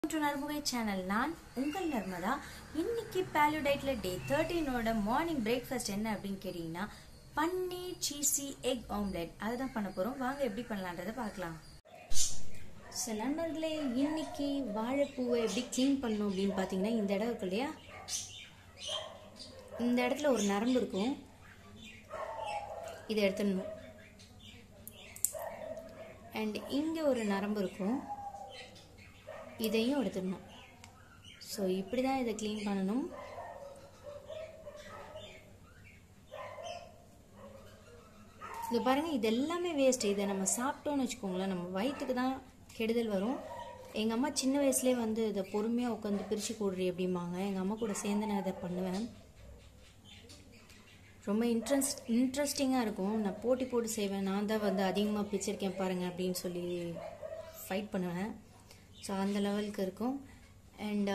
to நர்முகை channel நான் உங்கள் நர்மதா இன்னைக்கு பேலியோ டயட்ல டே தேர்ட்டீனோட மார்னிங் பிரேக்ஃபாஸ்ட் என்ன அப்படின்னு கேட்டீங்கன்னா பன்னீர் சீசி எக் ஆம்லெட் அதுதான் பண்ண போறோம் வாங்க எப்படி பண்ணலான்றதை பார்க்கலாம் ஸோ நண்பர்களே இன்னைக்கு வாழைப்பூவை எப்படி க்ளீன் பண்ணணும் அப்படின்னு பார்த்தீங்கன்னா இந்த இடம் இருக்கு இல்லையா இந்த இடத்துல ஒரு நரம்பு இருக்கும் இதை எடுத்துடணும் அண்ட் இங்கே ஒரு நரம்பு இருக்கும் இதையும் எடுத்துடணும் ஸோ இப்படி தான் இதை க்ளீன் பண்ணணும் இது பாருங்கள் இது எல்லாமே வேஸ்ட் இதை நம்ம சாப்பிட்டோம்னு வச்சுக்கோங்களேன் நம்ம வயிற்றுக்கு தான் கெடுதல் வரும் எங்கள் அம்மா சின்ன வயசுலேயே வந்து இதை பொறுமையாக உட்காந்து பிரித்து கூடுறி அப்படிம்பாங்க எங்கள் அம்மா கூட சேர்ந்து நான் இதை பண்ணுவேன் ரொம்ப இன்ட்ரெஸ்ட் இன்ட்ரெஸ்டிங்காக இருக்கும் நான் போட்டி போட்டு செய்வேன் நான் தான் வந்து அதிகமாக பிச்சிருக்கேன் பாருங்கள் அப்படின்னு சொல்லி ஃபைட் பண்ணுவேன் ஸோ அந்த லெவலுக்கு இருக்கும் அண்ட்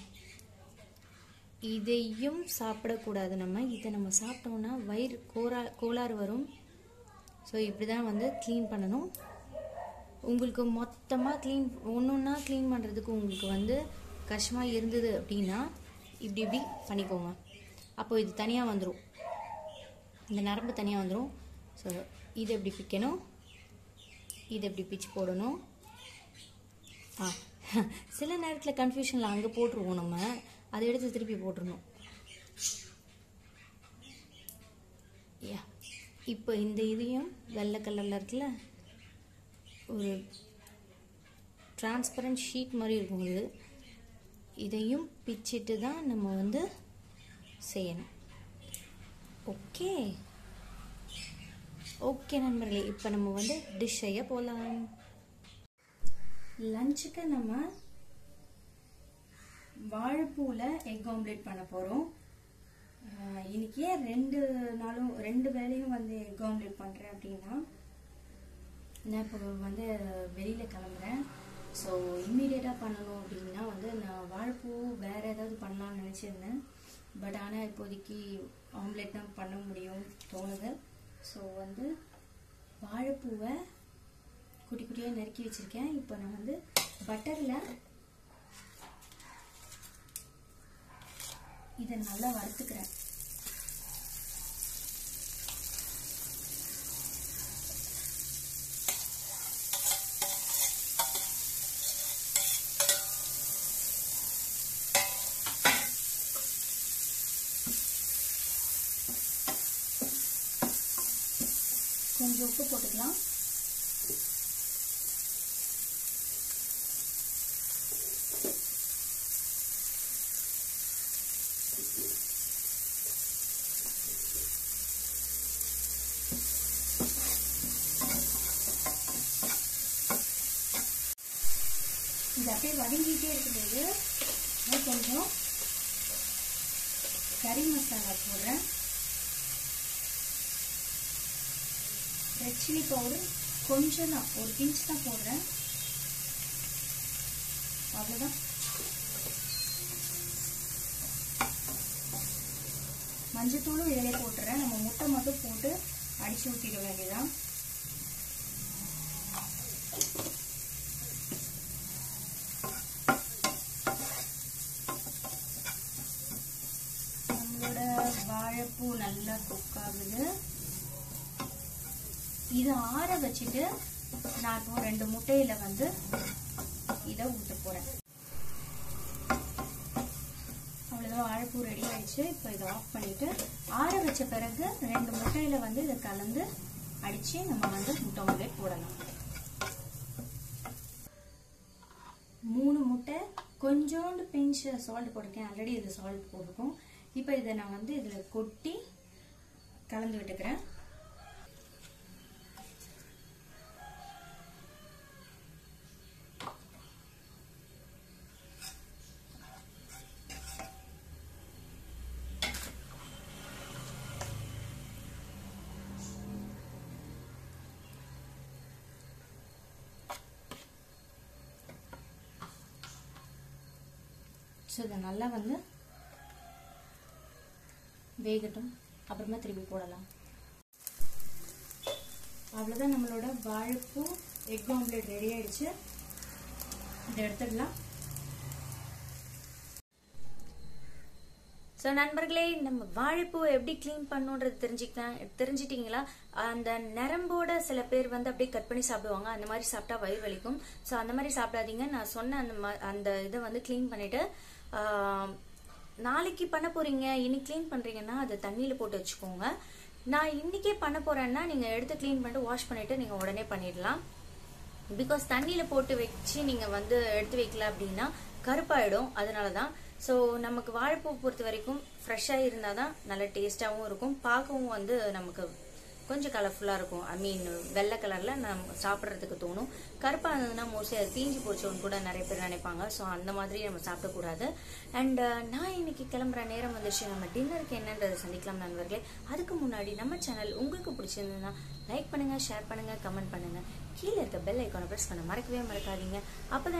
இதையும் சாப்பிடக்கூடாது நம்ம இதை நம்ம சாப்பிட்டோம்னா வயிறு கோரா கோளாறு வரும் ஸோ இப்படி தான் வந்து க்ளீன் பண்ணணும் உங்களுக்கு மொத்தமாக க்ளீன் ஒன்று ஒன்றா க்ளீன் பண்ணுறதுக்கு உங்களுக்கு வந்து கஷ்டமாக இருந்தது அப்படின்னா இப்படி இப்படி பண்ணிக்கோங்க அப்போ இது தனியாக வந்துடும் இந்த நரம்பு தனியாக வந்துடும் ஸோ இதை எப்படி பிக்கணும் இதை எப்படி பிச்சு போடணும் ஆ சில நேரத்தில் கன்ஃபியூஷனில் அங்கே போட்டுருவோம் நம்ம அதை எடுத்து திருப்பி போட்டுருணும் யா இப்போ இந்த இதையும் வெள்ளை கலரில் இருக்குல்ல ஒரு டிரான்ஸ்பரண்ட் ஷீட் மாதிரி இருக்கும் இது இதையும் பிச்சிட்டு தான் நம்ம வந்து செய்யணும் ஓகே ஓகே நண்பர்களே இப்போ நம்ம வந்து டிஷ் செய்ய போகலாம் லஞ்சுக்கு நம்ம வாழைப்பூவில் எக் ஆம்லேட் பண்ண போகிறோம் இன்னைக்கு ஏன் ரெண்டு நாளும் ரெண்டு வேலையும் வந்து எக் ஆம்லேட் பண்ணுறேன் அப்படின்னா நான் இப்போ வந்து வெளியில் கிளம்புறேன் ஸோ இம்மீடியட்டாக பண்ணணும் அப்படின்னா வந்து நான் வாழைப்பூ வேறு ஏதாவது பண்ணலாம்னு நினச்சிருந்தேன் பட் ஆனால் இப்போதைக்கு ஆம்லேட் தான் பண்ண முடியும் தோணுது ஸோ வந்து வாழைப்பூவை குட்டி குட்டியாக நறுக்கி வச்சுருக்கேன் இப்போ நான் வந்து பட்டரில் இதை நல்லா வறுத்துக்கிறேன் கொஞ்சம் உப்பு போட்டுக்கலாம் இது அப்படியே வதங்கிட்டே இருக்கும்போது நான் கொஞ்சம் கறி மசாலா போடுறேன் ரெட் சில்லி பவுடர் கொஞ்சம் தான் ஒரு பிஞ்ச் தான் போடுறேன் அவ்வளோதான் மஞ்சத்தூளும் இதிலே போட்டுறேன் நம்ம முட்டை மட்டும் போட்டு அடிச்சு ஊற்றிட வேண்டியதான் நம்மளோட வாழைப்பூ நல்லா குக் ஆகுது இதை ஆற வச்சுட்டு நான் இப்போ ரெண்டு முட்டையில வந்து இதை ஊற்ற போறேன் அவ்வளோதான் வாழைப்பூ ரெடி ஆயிடுச்சு இப்போ இதை ஆஃப் பண்ணிட்டு ஆற வச்ச பிறகு ரெண்டு முட்டையில வந்து இதை கலந்து அடிச்சு நம்ம வந்து முட்டை ஆம்லேட் போடலாம் மூணு முட்டை கொஞ்சோண்டு பிஞ்ச் சால்ட் போட்டிருக்கேன் ஆல்ரெடி இது சால்ட் போட்டிருக்கோம் இப்போ இதை நான் வந்து இதில் கொட்டி கலந்து விட்டுக்கிறேன் ஸோ இதை நல்லா வந்து வேகட்டும் அப்புறமா திருப்பி போடலாம் அவ்வளோதான் நம்மளோட வாழைப்பூ எக் ஆம்லேட் ரெடி ஆயிடுச்சு இதை எடுத்துடலாம் ஸோ நண்பர்களே நம்ம வாழைப்பூ எப்படி க்ளீன் பண்ணுன்றது தெரிஞ்சுக்கலாம் தெரிஞ்சிட்டிங்களா அந்த நரம்போட சில பேர் வந்து அப்படியே கட் பண்ணி சாப்பிடுவாங்க அந்த மாதிரி சாப்பிட்டா வயிறு வலிக்கும் ஸோ அந்த மாதிரி சாப்பிடாதீங்க நான் சொன்ன அந்த மா- அந்த இதை வந்து க்ளீன் பண்ணிட்டு ஆஹ், நாளைக்கு பண்ண போறீங்க இன்னைக்கு க்ளீன் பண்றீங்கன்னா அதை தண்ணியில போட்டு வச்சுக்கோங்க நான் இன்னைக்கே பண்ண போறேன்னா நீங்க எடுத்து க்ளீன் பண்ணிட்டு வாஷ் பண்ணிட்டு நீங்க உடனே பண்ணிடலாம் பிகாஸ் தண்ணியில் போட்டு வச்சு நீங்கள் வந்து எடுத்து வைக்கல அப்படின்னா கருப்பாயிடும் அதனால தான் ஸோ நமக்கு வாழைப்பூ பொறுத்த வரைக்கும் ஃப்ரெஷ்ஷாக இருந்தால் தான் நல்ல டேஸ்ட்டாகவும் இருக்கும் பார்க்கவும் வந்து நமக்கு கொஞ்சம் கலர்ஃபுல்லாக இருக்கும் ஐ மீன் வெள்ளை கலரில் நம்ம சாப்பிட்றதுக்கு தோணும் கருப்பாக இருந்ததுன்னா மோஸ்ட்லி அது தீஞ்சு போச்சோன்னு கூட நிறைய பேர் நினைப்பாங்க ஸோ அந்த மாதிரி நம்ம சாப்பிடக்கூடாது அண்ட் நான் இன்னைக்கு கிளம்புற நேரம் வந்துச்சு நம்ம டின்னருக்கு என்னன்றதை சந்திக்கலாம் நண்பர்களே அதுக்கு முன்னாடி நம்ம சேனல் உங்களுக்கு பிடிச்சிருந்ததுன்னா லைக் பண்ணுங்க ஷேர் பண்ணுங்க கமெண்ட் பண்ணுங்க கீழே இருக்க பெல் ஐக்கானை ப்ரெஸ் பண்ண மறக்கவே மறக்காதீங்க அப்பதான்